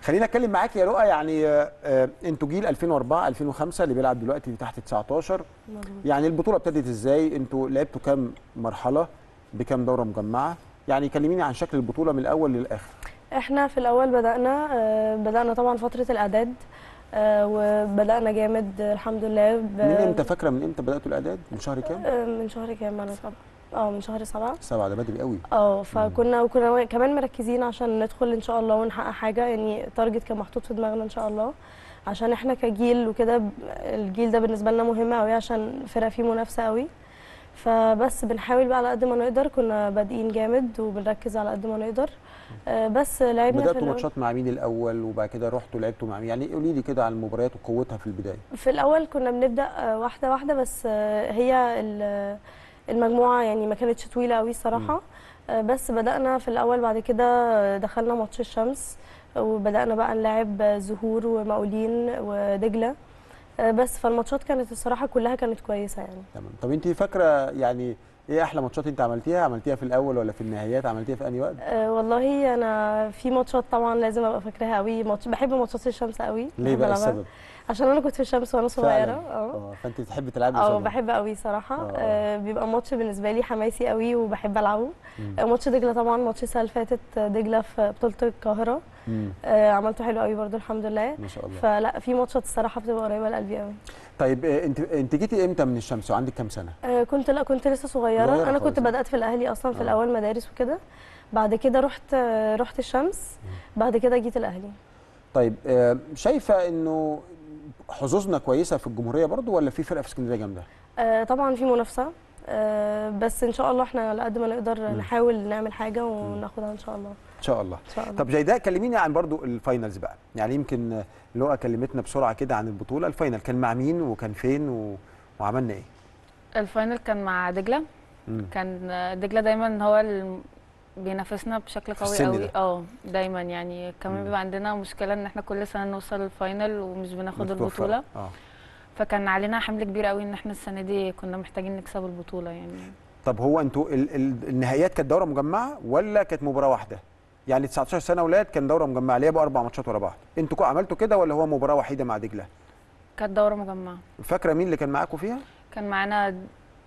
خلينا اتكلم معاك يا رؤى يعني آه، آه، انتوا جيل 2004 2005 اللي بيلعب دلوقتي تحت 19 مظبوط. يعني البطوله ابتدت ازاي انتوا لعبتوا كام مرحله بكام دوره مجمعه يعني كلميني عن شكل البطوله من الاول للاخر احنا في الاول بدانا آه، بدانا طبعا فتره الاعداد آه، وبدانا جامد آه، الحمد لله ب- من امتى فاكره من امتى بداتوا الاعداد من شهر كام آه، من شهر كام انا سبعة اه من شهر سبعة سبعة ده بدري قوي اه فكنا وكنا كمان مركزين عشان ندخل ان شاء الله ونحقق حاجه يعني تارجت كان محطوط في دماغنا ان شاء الله عشان احنا كجيل وكده ب- الجيل ده بالنسبه لنا مهم قوي عشان فرقه فيه منافسه قوي فبس بنحاول بقى على قد ما نقدر كنا بادئين جامد وبنركز على قد ما نقدر آه، بس لعبنا في بداتوا الأول- ماتشات مع مين الاول وبعد كده رحتوا لعبتوا مع مين يعني قولي لي كده عن المباريات وقوتها في البدايه في الاول كنا بنبدا آه، واحده واحده بس آه، هي ال- المجموعه يعني ما كانتش طويله قوي الصراحه آه، بس بدانا في الاول بعد كده آه، دخلنا ماتش الشمس وبدانا بقى نلعب آه، زهور ومقاولين ودجله آه، بس فالماتشات كانت الصراحه كلها كانت كويسه يعني تمام طب انت فاكره يعني ايه احلى ماتشات انت عملتيها عملتيها في الاول ولا في النهايات عملتيها في انهي وقت أه والله انا في ماتشات طبعا لازم ابقى فاكراها قوي ماتش بحب ماتشات الشمس قوي ليه بحب بقى ألعبها. السبب عشان انا كنت في الشمس وانا صغيره فعلا اه اه فانت بتحبي تلعبي اه قصادهم. بحب قوي صراحه آه. آه بيبقى ماتش بالنسبه لي حماسي قوي وبحب العبه مم. آه ماتش دجله طبعا ماتش السنه اللي فاتت آه، دجله في بطوله القاهره مم. آه عملته حلو قوي برضو الحمد لله ما شاء الله فلا في ماتشات الصراحه بتبقى قريبه لقلبي قوي طيب آه، انت انت جيتي امتى من الشمس وعندك كام سنه آه كنت لا كنت لسه صغيره صغيرة انا خالص، كنت آه. بدات في الاهلي اصلا في آه. الاول مدارس وكده بعد كده رحت آه رحت الشمس بعد كده جيت الاهلي طيب آه، شايفه انه حظوظنا كويسه في الجمهوريه برضو ولا في فرقه في اسكندريه جامده آه طبعا في منافسه آه بس ان شاء الله احنا على قد ما نقدر مم. نحاول نعمل حاجه وناخدها ان شاء الله ان شاء الله ان شاء الله طب جيداء كلميني عن برضو الفاينلز بقى يعني يمكن آه، لؤى كلمتنا بسرعه كده عن البطوله الفاينل كان مع مين وكان فين و... وعملنا ايه الفاينل كان مع دجله مم. كان دجله دايما هو اللي بينافسنا بشكل قوي السن قوي ده. اه دايما يعني مم. كمان بيبقى عندنا مشكله ان احنا كل سنه نوصل الفاينل ومش بناخد متوفرة. البطوله اه فكان علينا حمل كبير قوي ان احنا السنه دي كنا محتاجين نكسب البطوله يعني طب هو انتوا ال... ال... النهائيات كانت دوره مجمعه ولا كانت مباراه واحده يعني 19 سنه اولاد كان دوره مجمعه لعبوا اربع ماتشات ورا بعض انتوا كو- عملتوا كده ولا هو مباراه وحيده مع دجله كانت دوره مجمعه فاكره مين اللي كان معاكم فيها كان معانا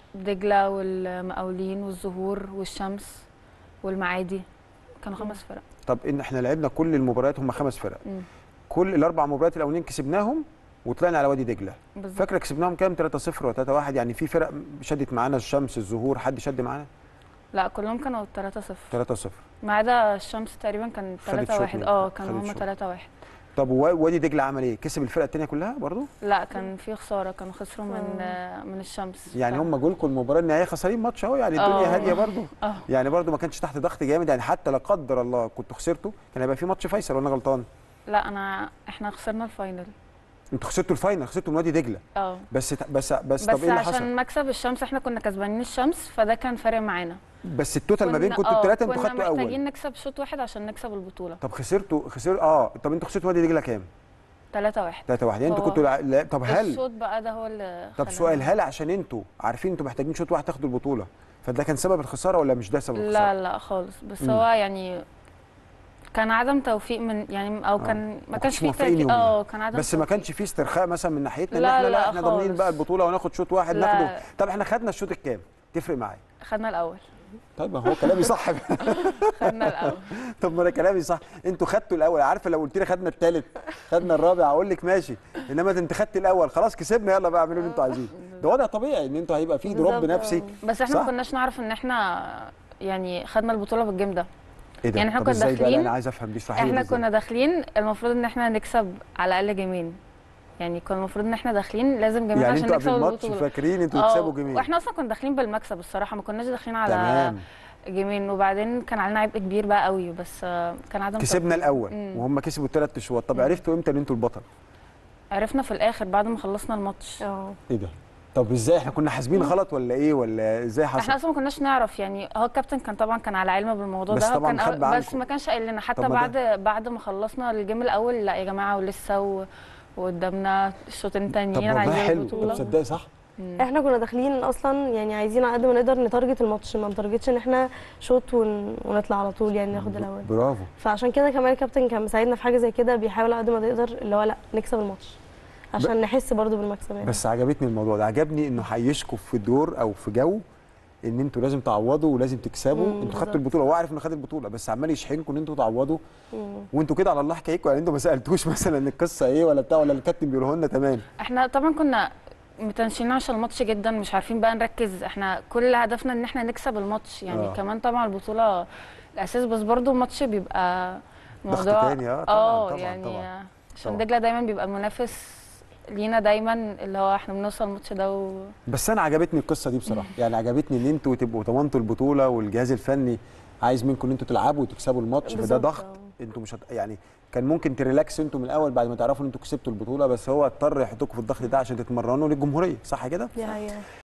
دجله والمقاولين والزهور والشمس والمعادي كانوا خمس فرق طب ان احنا لعبنا كل المباريات هم خمس فرق مم. كل الاربع مباريات الاولانيين كسبناهم وطلعنا على وادي دجله بالظبط فاكره كسبناهم كام 3-0 ولا 3-1 يعني في فرق شدت معانا الشمس الزهور حد شد معانا لا كلهم كانوا 3-0 3-0 ما عدا الشمس تقريبا كان خدت 3 شوط 1 منك. اه كانوا خدت هم شوط. 3 1 طب و- وادي دجله عمل ايه كسب الفرقه الثانيه كلها برضو لا كان في خساره كانوا خسروا من آه، من الشمس يعني ف- هم جولكم المباراه النهائيه خسرين ماتش اهو يعني الدنيا آه. هاديه برضو اه يعني برضو ما كانش تحت ضغط جامد يعني حتى لا قدر الله كنتوا خسرتوا كان هيبقى في ماتش فيصل ولا أنا غلطان لا انا احنا خسرنا الفاينل انتوا خسرتوا الفاينل خسرتوا من وادي دجله اه بس بس بس, طب بس ايه اللي عشان حصل مكسب الشمس احنا كنا كسبانين الشمس فده كان فارق معانا بس التوتال ما بين كنا- كنتوا آه، الثلاثه انتوا كنا خدتوا اول محتاجين نكسب شوط واحد عشان نكسب البطوله طب خسرتوا خسر اه طب انتوا خسرتوا وادي دجله كام 3 1 3 1 يعني انتوا هو كنتوا لع... لا طب هل الشوط بقى ده هو اللي طب خلانا- سؤال هل عشان انتوا عارفين انتوا محتاجين شوط واحد تاخدوا البطوله فده كان سبب الخساره ولا مش ده سبب الخساره لا لا خالص بس مم. هو يعني كان عدم توفيق من يعني او آه. كان ما ما كنتش كانش فيه موفقين تركيز يوميها. اه كان عدم بس ما توفيق. كانش فيه استرخاء مثلا من ناحيتنا ان لا، احنا لا, لا احنا ضامنين خالص. بقى البطوله وناخد شوط واحد لا. ناخده طب احنا خدنا الشوط الكام تفرق معايا خدنا الاول طيب هو كلامي صح خدنا الاول طب ما انا كلامي صح انتوا خدتوا الاول عارفه لو قلت لي خدنا الثالث خدنا الرابع اقول لك ماشي انما ده انت خدت الاول خلاص كسبنا يلا بقى اعملوا اللي انتوا عايزينه ده وضع طبيعي ان انتوا هيبقى فيه دروب بالظبط، نفسي آه. بس احنا صح؟ ما كناش نعرف ان احنا يعني خدنا البطوله بالجيم ده ايه ده يعني احنا طب كنا ازاي بقى؟ لا، داخلين- انا عايز افهم دي اشرحي لي احنا إزاي. كنا داخلين المفروض ان احنا نكسب على الاقل جيمين يعني كان المفروض ان احنا داخلين لازم جيمين يعني عشان انتوا نكسب قبل الماتش البطوله فاكرين انتوا اه، تكسبوا جيمين واحنا اصلا كنا داخلين بالمكسب الصراحه ما كناش داخلين على تمام جيمين وبعدين كان علينا عبء كبير بقى قوي بس آه، كان عدم كسبنا توفيق. الاول مم. وهم كسبوا الثلاث اشواط طب مم. عرفتوا امتى ان انتوا البطل عرفنا في الاخر بعد ما خلصنا الماتش اه ايه ده طب ازاي احنا كنا حاسبين غلط ولا ايه ولا ازاي حصل احنا اصلا ما كناش نعرف يعني هو الكابتن كان طبعا كان على علم بالموضوع بس ده طبعاً كان خبى بس عنكم. ما كانش قايل لنا حتى طب ما بعد بعد ما خلصنا الجيم الاول لا يا جماعه ولسه و... وقدامنا الشوطين طب التانيين والله عايزين حلو طب البطوله تصدقي صح مم. احنا كنا داخلين اصلا يعني عايزين على قد ما نقدر نتارجت الماتش ما نتارجتش ان احنا شوط ون... ونطلع على طول يعني ناخد الاول برافو فعشان كده كمان الكابتن كان مساعدنا في حاجه زي كده بيحاول على قد ما يقدر اللي هو لا نكسب الماتش عشان نحس برضو بالمكسب يعني بس عجبتني الموضوع ده عجبني انه هيشكوا في دور او في جو ان انتوا لازم تعوضوا ولازم تكسبوا مم، انتوا خدتوا بالظبط. البطوله هو عارف انه خد البطوله بس عمال يشحنكم ان انتوا تعوضوا مم. وانتوا كده على الله حكايتكم يعني انتوا ما سالتوش مثلا القصه ايه ولا بتاع ولا الكابتن بيقوله لنا تمام احنا طبعا كنا متنشنين عشان الماتش جدا مش عارفين بقى نركز احنا كل هدفنا ان احنا نكسب الماتش يعني آه. آه. كمان طبعا البطوله الاساس بس برضو الماتش بيبقى ضغط موضوع تاني، آه، طبعاً، اه طبعاً، يعني طبعاً. عشان طبعاً. دجله دايما بيبقى المنافس لينا دايما اللي هو احنا بنوصل الماتش ده و... بس انا عجبتني القصه دي بصراحه يعني عجبتني ان انتوا تبقوا ضمنتوا البطوله والجهاز الفني عايز منكم ان انتوا تلعبوا وتكسبوا الماتش فده بالظبط، ضغط آه. انتوا مش هت... يعني كان ممكن تريلاكس انتوا من الاول بعد ما تعرفوا ان انتوا كسبتوا البطوله بس هو اضطر يحطكم في الضغط ده عشان تتمرنوا للجمهوريه صح كده دي حقيقه